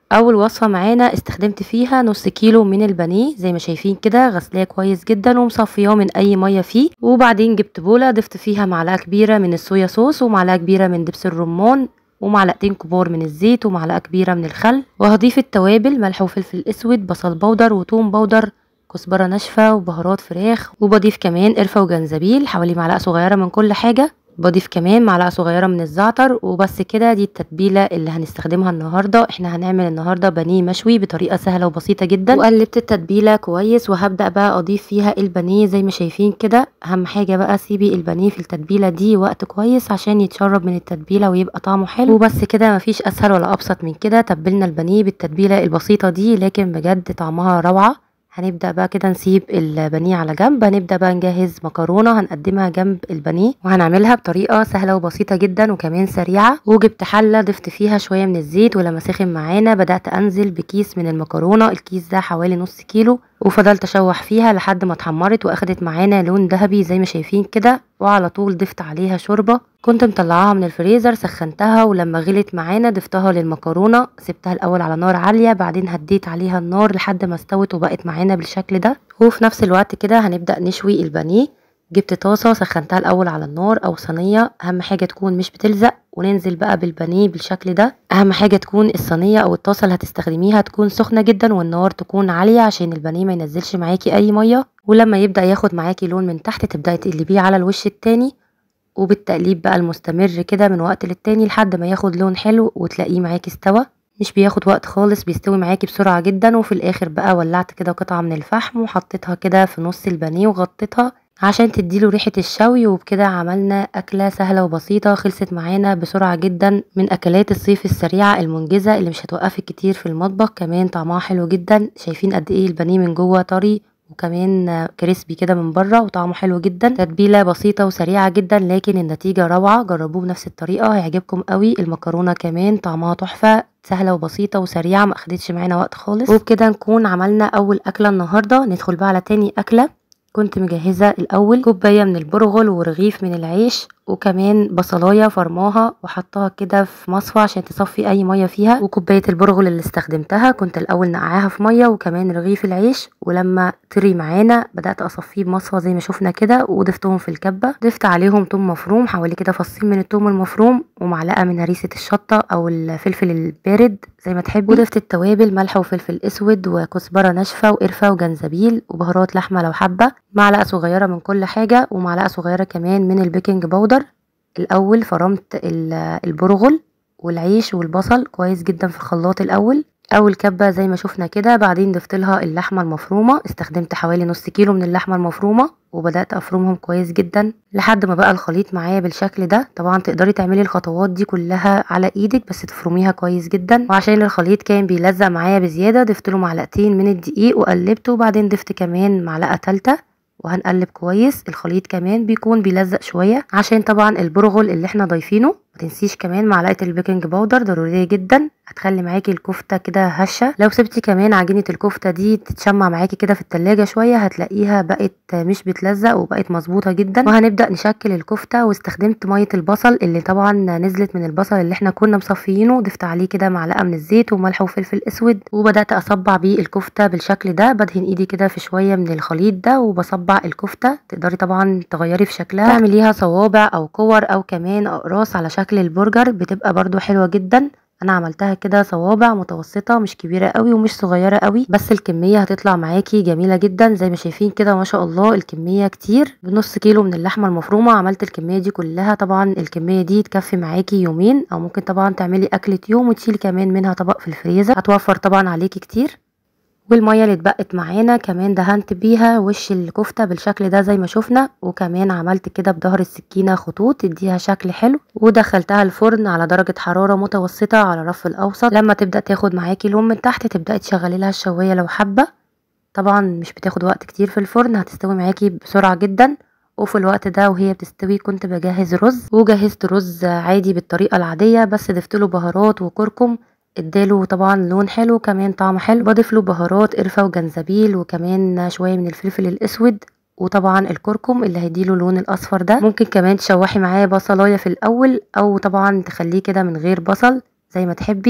اول وصفه معانا استخدمت فيها نص كيلو من البانيه زي ما شايفين كده غسلاه كويس جدا ومصفياه من اي ميه فيه وبعدين جبت بوله ضفت فيها معلقه كبيره من الصويا صوص ومعلقه كبيره من دبس الرمان ومعلقتين كبار من الزيت ومعلقه كبيره من الخل وهضيف التوابل ملح وفلفل اسود بصل بودر وثوم بودر كزبره ناشفه وبهارات فراخ وبضيف كمان قرفه وجنزبيل حوالي معلقه صغيره من كل حاجه بضيف كمان معلقه صغيره من الزعتر وبس كده دي التتبيله اللي هنستخدمها النهارده احنا هنعمل النهارده بانيه مشوي بطريقه سهله وبسيطه جدا وقلبت التتبيله كويس وهبدا بقى اضيف فيها البانيه زي ما شايفين كده اهم حاجه بقى سيبي البانيه في التتبيله دي وقت كويس عشان يتشرب من التتبيله ويبقى طعمه حلو وبس كده مفيش اسهل ولا ابسط من كده تبلنا البانيه بالتتبيله البسيطه دي لكن بجد طعمها روعه هنبدأ بقى كده نسيب البانيه على جنب هنبدأ بقى نجهز مكرونة هنقدمها جنب البانيه وهنعملها بطريقة سهلة وبسيطة جدا وكمان سريعة وجبت حلة ضفت فيها شوية من الزيت ولما سخن معانا بدأت أنزل بكيس من المكرونة الكيس ده حوالي نص كيلو وفضلت اشوح فيها لحد ما اتحمرت واخدت معانا لون ذهبي زي ما شايفين كده وعلى طول ضفت عليها شوربه كنت مطلعاها من الفريزر سخنتها ولما غلت معانا ضفتها للمكرونه سبتها الاول على نار عاليه بعدين هديت عليها النار لحد ما استوت وبقت معانا بالشكل ده وفي نفس الوقت كده هنبدا نشوي البانيه جبت طاسة سخنتها الأول على النار أو صينية أهم حاجة تكون مش بتلزق وننزل بقى بالبانيه بالشكل ده أهم حاجة تكون الصينية أو الطاسة اللي هتستخدميها تكون سخنة جدا والنار تكون عالية عشان البانيه ما ينزلش معاكي أي مية ولما يبدأ ياخد معاكي لون من تحت تبدأي تقلبيه على الوش التاني وبالتقليب بقى المستمر كده من وقت للتاني لحد ما ياخد لون حلو وتلاقيه معاكي استوى مش بياخد وقت خالص بيستوي معاكي بسرعة جدا وفي الآخر بقى ولعت كده قطعة من الفحم وحطيتها كده في نص البانيه وغطيتها عشان تديله ريحة الشوي وبكده عملنا أكلة سهلة وبسيطة خلصت معانا بسرعة جدا من أكلات الصيف السريعة المنجزة اللي مش هتوقفك كتير في المطبخ كمان طعمها حلو جدا شايفين قد ايه البانيه من جوه طري وكمان كريسبي كده من بره وطعمه حلو جدا تتبيله بسيطه وسريعه جدا لكن النتيجه روعه جربوه بنفس الطريقه هيعجبكم قوي المكرونه كمان طعمها تحفه سهله وبسيطه وسريعه ما اخدتش معانا وقت خالص وبكده نكون عملنا اول اكله النهارده ندخل بقى على تاني اكله كنت مجهزة الأول كوباية من البرغل ورغيف من العيش وكمان بصلايه فرماها وحطها كده في مصفى عشان تصفي اي ميه فيها وكوبايه البرغل اللي استخدمتها كنت الاول نقعاها في ميه وكمان رغيف العيش ولما طري معانا بدات اصفيه بمصفى زي ما شفنا كده وضفتهم في الكبه ضفت عليهم توم مفروم حوالي كده فصين من التوم المفروم ومعلقه من هريسه الشطه او الفلفل البارد زي ما تحبي وضفت التوابل ملح وفلفل اسود وكزبره ناشفه وقرفه وجنزبيل وبهارات لحمه لو حابه معلقه صغيره من كل حاجه ومعلقه صغيره كمان من البيكنج باودر الاول فرمت البرغل والعيش والبصل كويس جدا في الخلاط الاول اول كبه زي ما شفنا كده بعدين ضفت لها اللحمه المفرومه استخدمت حوالي نص كيلو من اللحمه المفرومه وبدات افرمهم كويس جدا لحد ما بقى الخليط معايا بالشكل ده طبعا تقدري تعملي الخطوات دي كلها على ايدك بس تفرميها كويس جدا وعشان الخليط كان بيلزق معايا بزياده ضفت له معلقتين من الدقيق وقلبته وبعدين ضفت كمان معلقه ثالثه وهنقلب كويس الخليط كمان بيكون بيلزق شويه عشان طبعا البرغل اللي احنا ضايفينه متنسيش كمان معلقه البيكنج باودر ضروريه جدا هتخلي معاكي الكفته كده هشه لو سبتي كمان عجينه الكفته دي تتشمع معاكي كده في التلاجة شويه هتلاقيها بقت مش بتلزق وبقت مظبوطه جدا وهنبدا نشكل الكفته واستخدمت ميه البصل اللي طبعا نزلت من البصل اللي احنا كنا مصفيينه ضفت عليه كده معلقه من الزيت وملح وفلفل اسود وبدات اصبع بيه الكفته بالشكل ده بدهن ايدي كده في شويه من الخليط ده وبصبع الكفته تقدري طبعا تغيري في شكلها تعمليها صوابع او كور او كمان اقراص على شكل البرجر بتبقى برضو حلوه جدا انا عملتها كده صوابع متوسطه مش كبيره قوي ومش صغيره قوي بس الكميه هتطلع معاكي جميله جدا زي ما شايفين كده ما شاء الله الكميه كتير بنص كيلو من اللحمه المفرومه عملت الكميه دي كلها طبعا الكميه دي تكفي معاكي يومين او ممكن طبعا تعملي اكله يوم وتشيلي كمان منها طبق في الفريزر هتوفر طبعا عليكي كتير والميه اللي اتبقت معانا كمان دهنت بيها وش الكفته بالشكل ده زي ما شفنا وكمان عملت كده بظهر السكينه خطوط تديها شكل حلو ودخلتها الفرن على درجه حراره متوسطه على الرف الاوسط لما تبدا تاخد معاكي لون من تحت تبداي تشغلي لها الشوايه لو حابه طبعا مش بتاخد وقت كتير في الفرن هتستوي معاكي بسرعه جدا وفي الوقت ده وهي بتستوي كنت بجهز رز وجهزت رز عادي بالطريقه العاديه بس ضفت له بهارات وكركم اداله طبعا لون حلو كمان طعم حلو بضيف له بهارات قرفه وجنزبيل وكمان شويه من الفلفل الاسود وطبعا الكركم اللي هيديله اللون الاصفر ده ممكن كمان تشوحي معاه بصلايه في الاول او طبعا تخليه كده من غير بصل زي ما تحبي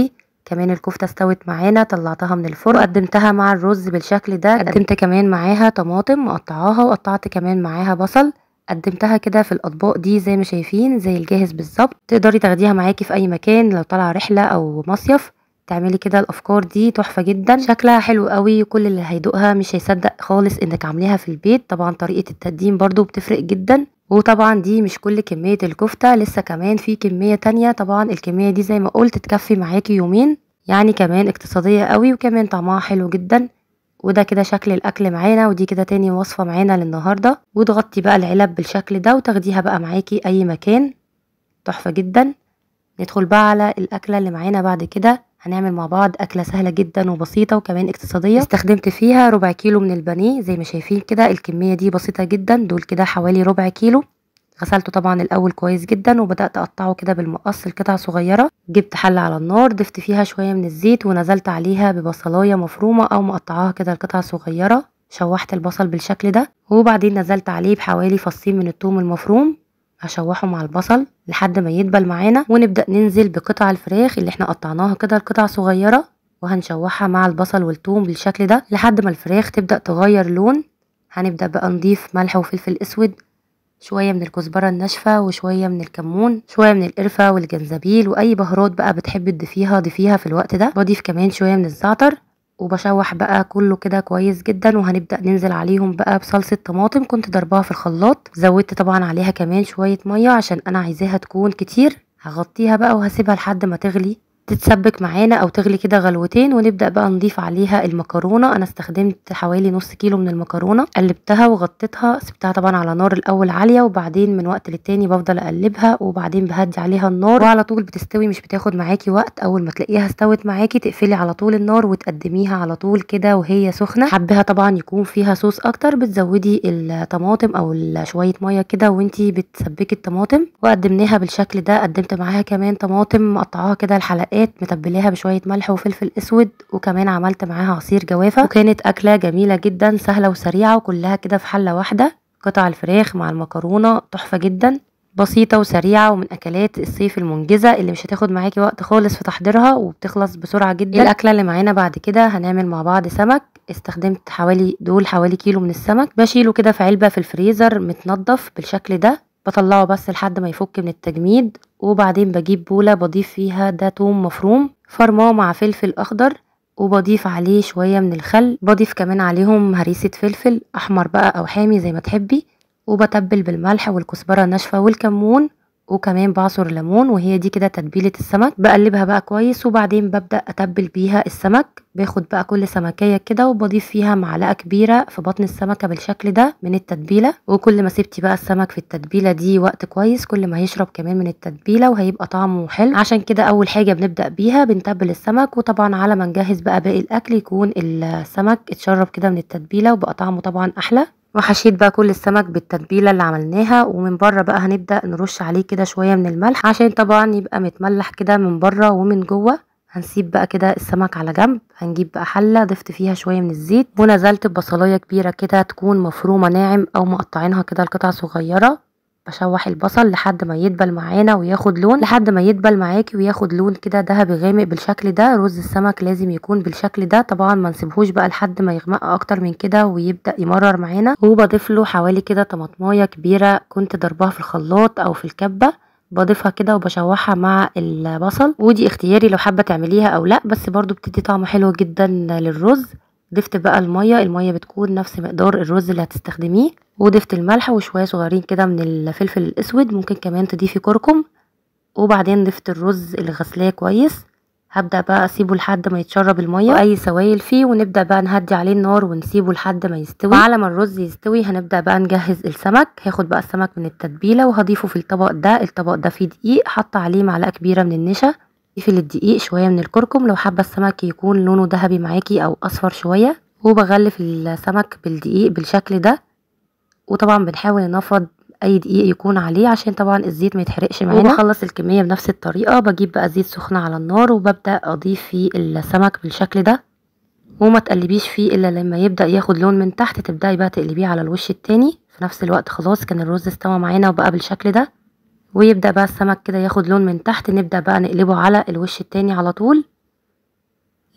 كمان الكفتة استوت معانا طلعتها من الفرن وقدمتها مع الرز بالشكل ده قدمت كمان معاها طماطم مقطعاها وقطعت كمان معاها بصل قدمتها كده في الاطباق دي زي ما شايفين زي الجاهز بالظبط تقدري تاخديها معاكي في اي مكان لو طالعه رحله او مصيف تعملي كده الافكار دي تحفه جدا شكلها حلو قوي كل اللي هيدوقها مش هيصدق خالص انك عاملاها في البيت طبعا طريقه التقديم برضو بتفرق جدا وطبعا دي مش كل كميه الكفته لسه كمان في كميه تانية طبعا الكميه دي زي ما قلت تكفي معاكي يومين يعني كمان اقتصاديه قوي وكمان طعمها حلو جدا وده كده شكل الاكل معانا ودي كده تاني وصفه معانا للنهارده وتغطي بقى العلب بالشكل ده وتاخديها بقى معاكي اي مكان تحفه جدا ندخل بقى على الاكله اللي معانا بعد كده هنعمل مع بعض أكلة سهلة جدا وبسيطة وكمان اقتصادية استخدمت فيها ربع كيلو من البانيه زي ما شايفين كده الكمية دي بسيطة جدا دول كده حوالي ربع كيلو غسلته طبعا الاول كويس جدا وبدات اقطعه كده بالمقص لقطع صغيره جبت حله على النار ضفت فيها شويه من الزيت ونزلت عليها ببصلايه مفرومه او مقطعاها كده لقطع صغيره شوحت البصل بالشكل ده وبعدين نزلت عليه بحوالي فصين من الثوم المفروم هشوحه مع البصل لحد ما يدبل معانا ونبدأ ننزل بقطع الفراخ اللي احنا قطعناها كده لقطع صغيرة وهنشوحها مع البصل والثوم بالشكل ده لحد ما الفراخ تبدأ تغير لون هنبدأ بقى نضيف ملح وفلفل اسود شوية من الكزبرة الناشفة وشوية من الكمون شوية من القرفة والجنزبيل وأي بهارات بقى بتحبي تضيفيها ضيفيها في الوقت ده بضيف كمان شوية من الزعتر وبشوح بقى كله كده كويس جدا وهنبدأ ننزل عليهم بقى بصلصة طماطم كنت ضربها في الخلاط زودت طبعا عليها كمان شوية مية عشان انا عايزاها تكون كتير هغطيها بقى وهسيبها لحد ما تغلي تتسبك معانا او تغلي كده غلوتين ونبدا بقى نضيف عليها المكرونه انا استخدمت حوالي نص كيلو من المكرونه قلبتها وغطيتها سبتها طبعا على نار الاول عاليه وبعدين من وقت للتاني بفضل اقلبها وبعدين بهدي عليها النار وعلى طول بتستوي مش بتاخد معاكي وقت اول ما تلاقيها استوت معاكي تقفلي على طول النار وتقدميها على طول كده وهي سخنه حبها طبعا يكون فيها صوص اكتر بتزودي الطماطم او شويه ميه كده وانتي بتسبكي الطماطم وقدمناها بالشكل ده قدمت معاها كمان طماطم مقطعاها كده الحلقات حلقات متبلاها بشويه ملح وفلفل اسود وكمان عملت معاها عصير جوافه وكانت اكله جميله جدا سهله وسريعه وكلها كده في حله واحده قطع الفراخ مع المكرونه تحفه جدا بسيطة وسريعة ومن أكلات الصيف المنجزة اللي مش هتاخد معاكي وقت خالص في تحضيرها وبتخلص بسرعة جدا الأكلة اللي معانا بعد كده هنعمل مع بعض سمك استخدمت حوالي دول حوالي كيلو من السمك بشيله كده في علبة في الفريزر متنضف بالشكل ده بطلعه بس لحد ما يفك من التجميد وبعدين بجيب بولة بضيف فيها ده توم مفروم فرماه مع فلفل اخضر وبضيف عليه شوية من الخل بضيف كمان عليهم هريسة فلفل احمر بقى او حامي زي ما تحبي وبتبل بالملح والكزبرة الناشفة والكمون وكمان بعصر ليمون وهي دي كده تتبيله السمك بقلبها بقى كويس وبعدين ببدا اتبل بيها السمك باخد بقى كل سمكيه كده وبضيف فيها معلقه كبيره في بطن السمكه بالشكل ده من التتبيله وكل ما سبتي بقى السمك في التتبيله دي وقت كويس كل ما هيشرب كمان من التتبيله وهيبقى طعمه حلو عشان كده اول حاجه بنبدا بيها بنتبل السمك وطبعا على ما نجهز بقى باقي الاكل يكون السمك اتشرب كده من التتبيله وبقى طعمه طبعا احلى وحشيت بقى كل السمك بالتتبيله اللي عملناها ومن بره بقى هنبدا نرش عليه كده شويه من الملح عشان طبعا يبقى متملح كده من بره ومن جوه هنسيب بقى كده السمك على جنب هنجيب بقى حله ضفت فيها شويه من الزيت ونزلت ببصلايه كبيره كده تكون مفرومه ناعم او مقطعينها كده لقطع صغيره بشوح البصل لحد ما يدبل معانا وياخد لون لحد ما يدبل معاكي وياخد لون كده ذهبي غامق بالشكل ده رز السمك لازم يكون بالشكل ده طبعا ما نسيبهوش بقى لحد ما يغمق اكتر من كده ويبدا يمرر معانا وبضيف له حوالي كده طماطمايه كبيره كنت ضربها في الخلاط او في الكبه بضيفها كده وبشوحها مع البصل ودي اختياري لو حابه تعمليها او لا بس برضو بتدي طعم حلو جدا للرز ضفت بقى الميه الميه بتكون نفس مقدار الرز اللي هتستخدميه وضفت الملح وشويه صغيرين كده من الفلفل الاسود ممكن كمان تضيفي كركم وبعدين ضفت الرز اللي غسلاه كويس هبدا بقى اسيبه لحد ما يتشرب الميه واي سوائل فيه ونبدا بقى نهدي عليه النار ونسيبه لحد ما يستوي وعلى ما الرز يستوي هنبدا بقى نجهز السمك هاخد بقى السمك من التتبيله وهضيفه في الطبق ده الطبق ده فيه دقيق حاطه عليه معلقه كبيره من النشا ضيفي للدقيق شويه من الكركم لو حابه السمك يكون لونه ذهبي معاكي او اصفر شويه وبغلف السمك بالدقيق بالشكل ده وطبعا بنحاول نفض اي دقيق يكون عليه عشان طبعا الزيت ما يتحرقش معانا وبخلص الكميه بنفس الطريقه بجيب بقى زيت سخنه على النار وببدا اضيف فيه السمك بالشكل ده وما تقلبيش فيه الا لما يبدا ياخد لون من تحت تبداي بقى تقلبيه على الوش التاني في نفس الوقت خلاص كان الرز استوى معانا وبقى بالشكل ده ويبدا بقى السمك كده ياخد لون من تحت نبدا بقى نقلبه على الوش التاني على طول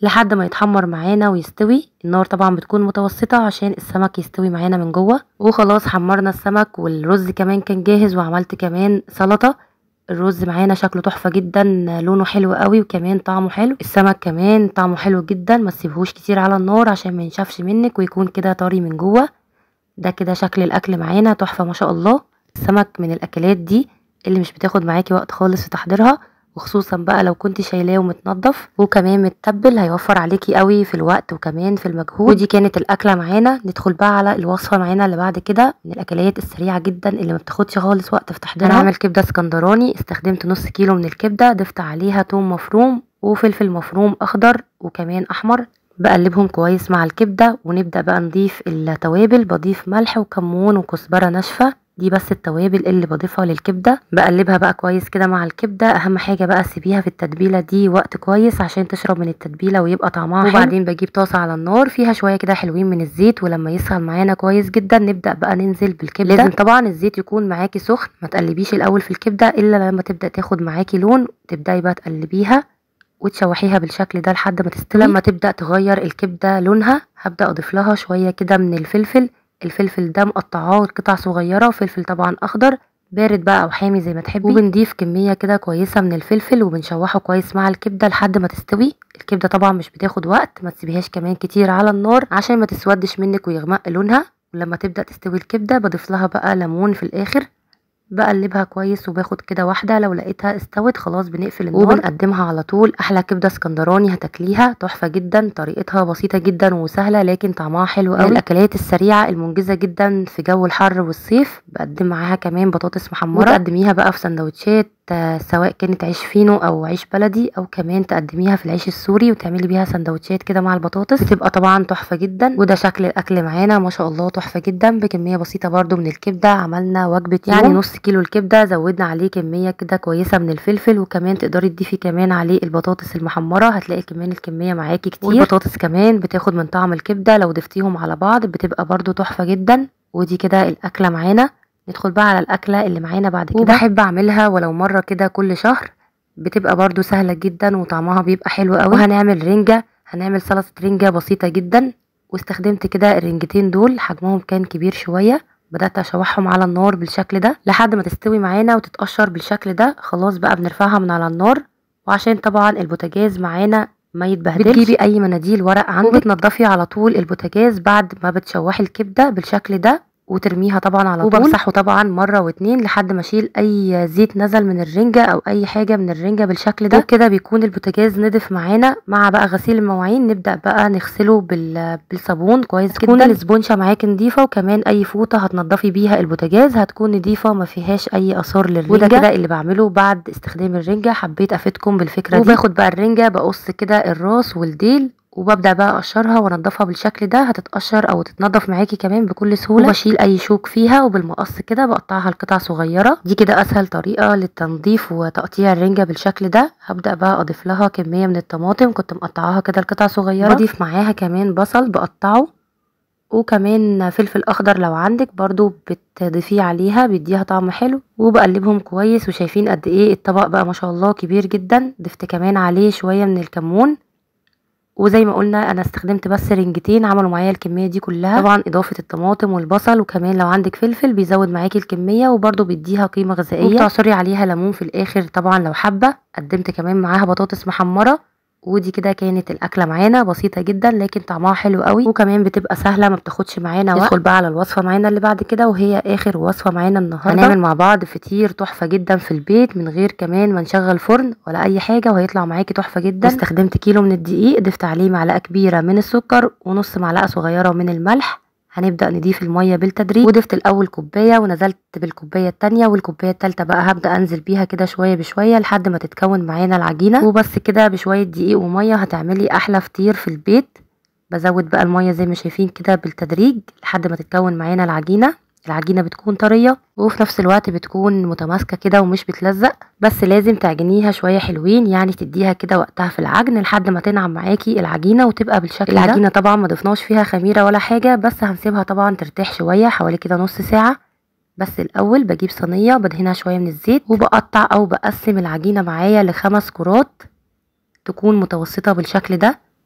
لحد ما يتحمر معانا ويستوي النار طبعا بتكون متوسطة عشان السمك يستوي معانا من جوه وخلاص حمرنا السمك والرز كمان كان جاهز وعملت كمان سلطة الرز معانا شكله تحفة جدا لونه حلو قوي وكمان طعمه حلو السمك كمان طعمه حلو جدا ما تسيبهوش كتير على النار عشان ما ينشفش منك ويكون كده طري من جوه ده كده شكل الاكل معانا تحفة ما شاء الله السمك من الاكلات دي اللي مش بتاخد معاكي وقت خالص في تحضيرها وخصوصا بقى لو كنت شايلاه ومتنضف وكمان متبل هيوفر عليكي قوي في الوقت وكمان في المجهود ودي كانت الاكله معانا ندخل بقى على الوصفه معانا اللي بعد كده من الاكلات السريعه جدا اللي ما بتاخدش خالص وقت في تحضيرها هنعمل كبده اسكندراني استخدمت نص كيلو من الكبده ضفت عليها توم مفروم وفلفل مفروم اخضر وكمان احمر بقلبهم كويس مع الكبده ونبدا بقى نضيف التوابل بضيف ملح وكمون وكزبره ناشفه دي بس التوابل اللي بضيفها للكبده بقلبها بقى كويس كده مع الكبده اهم حاجه بقى سيبيها في التتبيله دي وقت كويس عشان تشرب من التتبيله ويبقى طعمها حلو وبعدين بجيب طاسه على النار فيها شويه كده حلوين من الزيت ولما يسخن معانا كويس جدا نبدا بقى ننزل بالكبده لازم طبعا الزيت يكون معاكي سخن ما تقلبيش الاول في الكبده الا لما تبدا تاخد معاكي لون تبداي بقى تقلبيها وتشوحيها بالشكل ده لحد ما تستوي لما تبدا تغير الكبده لونها هبدا اضيف لها شويه كده من الفلفل الفلفل ده مقطعاه قطع صغيره وفلفل طبعا اخضر بارد بقى او حامي زي ما تحبي وبنضيف كميه كده كويسه من الفلفل وبنشوحه كويس مع الكبده لحد ما تستوي الكبده طبعا مش بتاخد وقت ما تسيبيهاش كمان كتير على النار عشان ما تسودش منك ويغمق لونها ولما تبدا تستوي الكبده بضيف لها بقى ليمون في الاخر بقلبها كويس وباخد كده واحده لو لقيتها استوت خلاص بنقفل النار وبنقدمها على طول احلى كبده اسكندراني هتاكليها تحفه جدا طريقتها بسيطه جدا وسهله لكن طعمها حلو قوي الاكلات السريعه المنجزه جدا في جو الحر والصيف بقدم معاها كمان بطاطس محمره وتقدميها بقى في سندوتشات سواء كانت عيش فينو او عيش بلدي او كمان تقدميها في العيش السوري وتعملي بيها سندوتشات كده مع البطاطس بتبقى طبعا تحفه جدا وده شكل الاكل معانا ما شاء الله تحفه جدا بكميه بسيطه برده من الكبده عملنا وجبه يعني نص كيلو الكبده زودنا عليه كميه كده كويسه من الفلفل وكمان تقدري تضيفي كمان عليه البطاطس المحمره هتلاقي كمان الكميه معاكي كتير والبطاطس كمان بتاخد من طعم الكبده لو ضفتيهم على بعض بتبقى برده تحفه جدا ودي كده الاكله معانا ندخل بقى على الاكله اللي معانا بعد كده وبحب اعملها ولو مره كده كل شهر بتبقى برضو سهله جدا وطعمها بيبقى حلو قوي وهنعمل رنجه هنعمل سلطه رنجه بسيطه جدا واستخدمت كده الرنجتين دول حجمهم كان كبير شويه بدات اشوحهم على النار بالشكل ده لحد ما تستوي معانا وتتقشر بالشكل ده خلاص بقى بنرفعها من على النار وعشان طبعا البوتاجاز معانا ما يتبهدلش بتجيبي اي مناديل ورق عندك وبتنضفي على طول البوتاجاز بعد ما بتشوحي الكبده بالشكل ده وترميها طبعا على طول وبمسحه طبعا مره واتنين لحد ما اشيل اي زيت نزل من الرنجه او اي حاجه من الرنجه بالشكل ده وكده بيكون البوتاجاز نضف معانا مع بقى غسيل المواعين نبدا بقى نغسله بال... بالصابون كويس تكون جدا الاسبونشه معاكي نضيفه وكمان اي فوطه هتنضفي بيها البوتاجاز هتكون نضيفه ما فيهاش اي اثار للرنجه وده كده اللي بعمله بعد استخدام الرنجه حبيت افيدكم بالفكره دي وباخد بقى الرنجه بقص كده الراس والديل وببدا بقى اقشرها وانضفها بالشكل ده هتتقشر او تتنضف معاكي كمان بكل سهوله وبشيل اي شوك فيها وبالمقص كده بقطعها لقطع صغيره دي كده اسهل طريقه للتنظيف وتقطيع الرنجه بالشكل ده هبدا بقى اضيف لها كميه من الطماطم كنت مقطعاها كده لقطع صغيره بضيف معاها كمان بصل بقطعه وكمان فلفل اخضر لو عندك برضو بتضيفيه عليها بيديها طعم حلو وبقلبهم كويس وشايفين قد ايه الطبق بقى ما شاء الله كبير جدا ضفت كمان عليه شويه من الكمون وزي ما قلنا انا استخدمت بس رنجتين عملوا معايا الكميه دي كلها طبعا اضافه الطماطم والبصل وكمان لو عندك فلفل بيزود معاكي الكميه وبرده بيديها قيمه غذائيه وبتعصري عليها ليمون في الاخر طبعا لو حابه قدمت كمان معاها بطاطس محمره ودي كده كانت الاكله معانا بسيطه جدا لكن طعمها حلو قوي وكمان بتبقى سهله ما بتاخدش معانا وقت ندخل بقى على الوصفه معانا اللي بعد كده وهي اخر وصفه معانا النهارده هنعمل مع بعض فطير تحفه جدا في البيت من غير كمان ما نشغل فرن ولا اي حاجه وهيطلع معاكي تحفه جدا استخدمت كيلو من الدقيق ضفت عليه معلقه كبيره من السكر ونص معلقه صغيره من الملح هنبدأ نضيف المية بالتدريج وضفت الأول كوباية ونزلت بالكوباية التانية والكوباية التالتة بقى هبدأ أنزل بيها كده شوية بشوية لحد ما تتكون معانا العجينة وبس كده بشوية دقيق ومية هتعملي أحلى فطير في البيت بزود بقى المية زي ما شايفين كده بالتدريج لحد ما تتكون معانا العجينة العجينة بتكون طرية وفي نفس الوقت بتكون متماسكة كده ومش بتلزق بس لازم تعجنيها شوية حلوين يعني تديها كده وقتها في العجن لحد ما تنعم معاكي العجينة وتبقى بالشكل العجينة ده العجينة طبعا ما ضفناش فيها خميرة ولا حاجة بس هنسيبها طبعا ترتاح شوية حوالي كده نص ساعة بس الاول بجيب صينية بدهنها شوية من الزيت وبقطع او بقسم العجينة معايا لخمس كرات تكون متوسطة بالشكل ده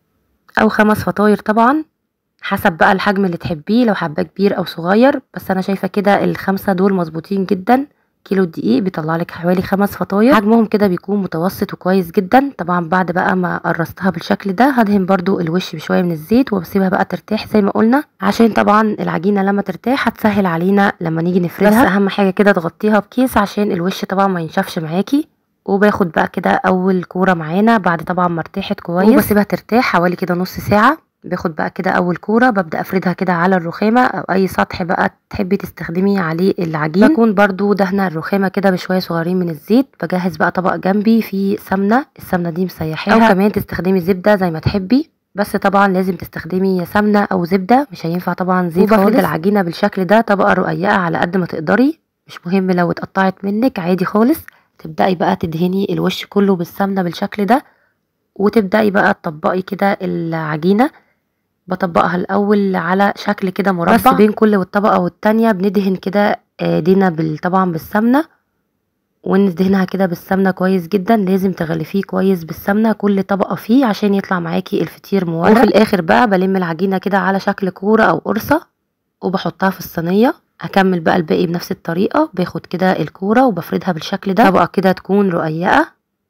او خمس فطاير طبعا حسب بقى الحجم اللي تحبيه لو حباه كبير او صغير بس انا شايفه كده الخمسه دول مظبوطين جدا كيلو الدقيق بيطلع لك حوالي خمس فطاير حجمهم كده بيكون متوسط وكويس جدا طبعا بعد بقى ما قرصتها بالشكل ده هدهن برضو الوش بشويه من الزيت وبسيبها بقى ترتاح زي ما قلنا عشان طبعا العجينه لما ترتاح هتسهل علينا لما نيجي نفردها بس اهم حاجه كده تغطيها بكيس عشان الوش طبعا ما ينشفش معاكي وباخد بقى كده اول كوره معانا بعد طبعا ما ارتاحت كويس وبسيبها ترتاح حوالي كده نص ساعه باخد بقى كده اول كوره ببدا افردها كده على الرخامه او اي سطح بقى تحبي تستخدمي عليه العجين بكون برضو دهنه الرخامه كده بشويه صغيرين من الزيت بجهز بقى طبق جنبي فيه سمنه السمنه دي مسيحاها او كمان تستخدمي زبده زي ما تحبي بس طبعا لازم تستخدمي يا سمنه او زبده مش هينفع طبعا زيت وبفرد خالص العجينه بالشكل ده طبقه رقيقه على قد ما تقدري مش مهم لو اتقطعت منك عادي خالص تبداي بقى تدهني الوش كله بالسمنه بالشكل ده وتبداي بقى تطبقي كده العجينه بطبقها الاول على شكل كده مربع بس بين كل والطبقه والتانية بندهن كده ايدينا بال طبعا بالسمنه وندهنها كده بالسمنه كويس جدا لازم تغلفيه كويس بالسمنه كل طبقه فيه عشان يطلع معاكي الفطير مورق وفي الاخر بقى بلم العجينه كده على شكل كوره او قرصه وبحطها في الصينيه هكمل بقى الباقي بنفس الطريقه باخد كده الكوره وبفردها بالشكل ده طبقه كده تكون رقيقه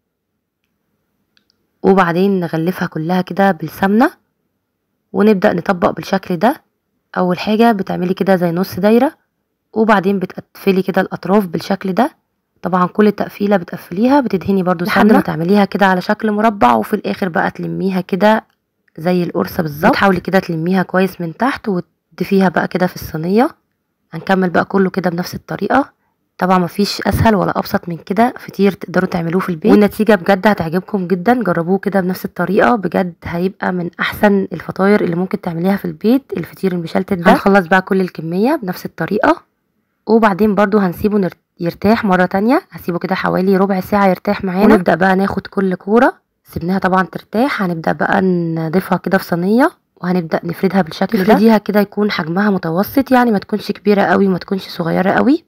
وبعدين نغلفها كلها كده بالسمنه ونبدأ نطبق بالشكل ده اول حاجة بتعملي كده زي نص دايرة وبعدين بتقفلي كده الاطراف بالشكل ده طبعا كل تقفيلة بتقفليها بتدهني برضو لحد ما تعمليها كده على شكل مربع وفي الاخر بقى تلميها كده زي القرصة بالظبط تحاولي كده تلميها كويس من تحت وتضيفيها بقى كده في الصينية هنكمل بقى كله كده بنفس الطريقة طبعا مفيش اسهل ولا ابسط من كده فطير تقدروا تعملوه في البيت والنتيجه بجد هتعجبكم جدا جربوه كده بنفس الطريقه بجد هيبقى من احسن الفطاير اللي ممكن تعمليها في البيت الفطير المشلتت ده هنخلص بقى كل الكميه بنفس الطريقه وبعدين برضو هنسيبه يرتاح مره تانية هسيبه كده حوالي ربع ساعه يرتاح معانا ونبدا بقى ناخد كل كوره سيبناها طبعا ترتاح هنبدا بقى نضيفها كده في صينيه وهنبدا نفردها بالشكل ده تفرديها كده يكون حجمها متوسط يعني ما تكونش كبيره قوي وما تكونش صغيره قوي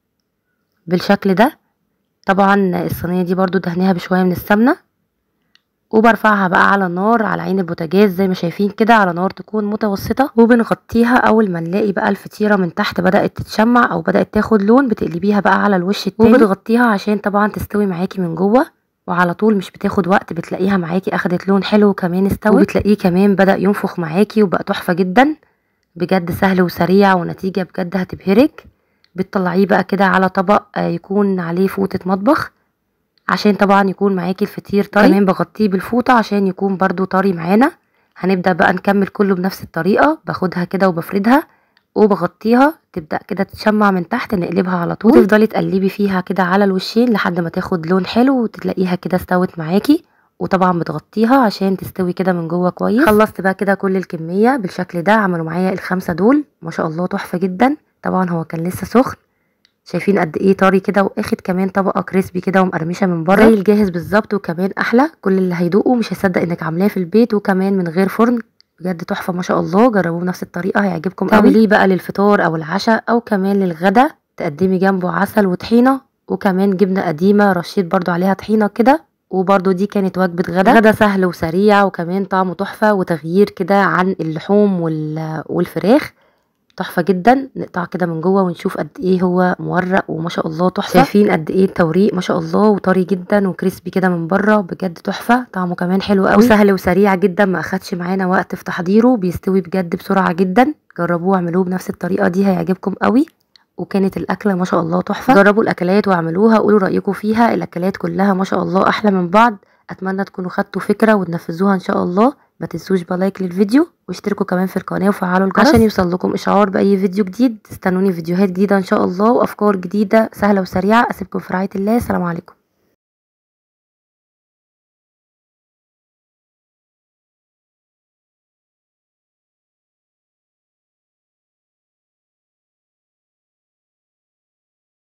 بالشكل ده طبعا الصينيه دي برضو دهنيها بشويه من السمنه وبرفعها بقى على النار على عين البوتاجاز زي ما شايفين كده على نار تكون متوسطه وبنغطيها اول ما نلاقي بقى الفطيره من تحت بدات تتشمع او بدات تاخد لون بتقلبيها بقى على الوش التاني وبتغطيها عشان طبعا تستوي معاكي من جوه وعلى طول مش بتاخد وقت بتلاقيها معاكي اخدت لون حلو وكمان استوت وبتلاقيه كمان بدا ينفخ معاكي وبقى تحفه جدا بجد سهل وسريع ونتيجه بجد هتبهرك بتطلعيه بقى كده على طبق آه، يكون عليه فوطة مطبخ عشان طبعا يكون معاكي الفطير طري كمان بغطيه بالفوطة عشان يكون برضو طري معانا هنبدأ بقى نكمل كله بنفس الطريقة باخدها كده وبفردها وبغطيها تبدأ كده تتشمع من تحت نقلبها على طول وتفضلي تقلبي فيها كده على الوشين لحد ما تاخد لون حلو وتلاقيها كده استوت معاكي وطبعا بتغطيها عشان تستوي كده من جوه كويس خلصت بقى كده كل الكميه بالشكل ده عملوا معايا الخمسه دول ما شاء الله تحفه جدا طبعا هو كان لسه سخن شايفين قد ايه طري كده واخد كمان طبقه كريسبي كده ومقرمشه من بره زي الجاهز بالظبط وكمان احلى كل اللي هيدوقه مش هيصدق انك عاملاه في البيت وكمان من غير فرن بجد تحفه ما شاء الله جربوه بنفس الطريقه هيعجبكم قوي تعمليه بقى للفطار او العشاء او كمان للغدا تقدمي جنبه عسل وطحينه وكمان جبنه قديمه رشيت برضو عليها طحينه كده وبرضو دي كانت وجبة غدا غدا سهل وسريع وكمان طعمه تحفة وتغيير كده عن اللحوم والفراخ تحفه جدا نقطع كده من جوه ونشوف قد ايه هو مورق وما شاء الله تحفه شايفين قد ايه التوريق ما شاء الله وطري جدا وكريسبي كده من بره بجد تحفه طعمه كمان حلو قوي وسهل وسريع جدا ما اخدش معانا وقت في تحضيره بيستوي بجد بسرعه جدا جربوه واعملوه بنفس الطريقه دي هيعجبكم قوي وكانت الاكله ما شاء الله تحفه جربوا الاكلات واعملوها قولوا رايكم فيها الاكلات كلها ما شاء الله احلى من بعض اتمنى تكونوا خدتوا فكره وتنفذوها ان شاء الله ما تنسوش بلايك للفيديو واشتركوا كمان في القناه وفعلوا الجرس عشان يوصل لكم اشعار باي فيديو جديد استنوني فيديوهات جديده ان شاء الله وافكار جديده سهله وسريعه اسيبكم في رعايه الله السلام عليكم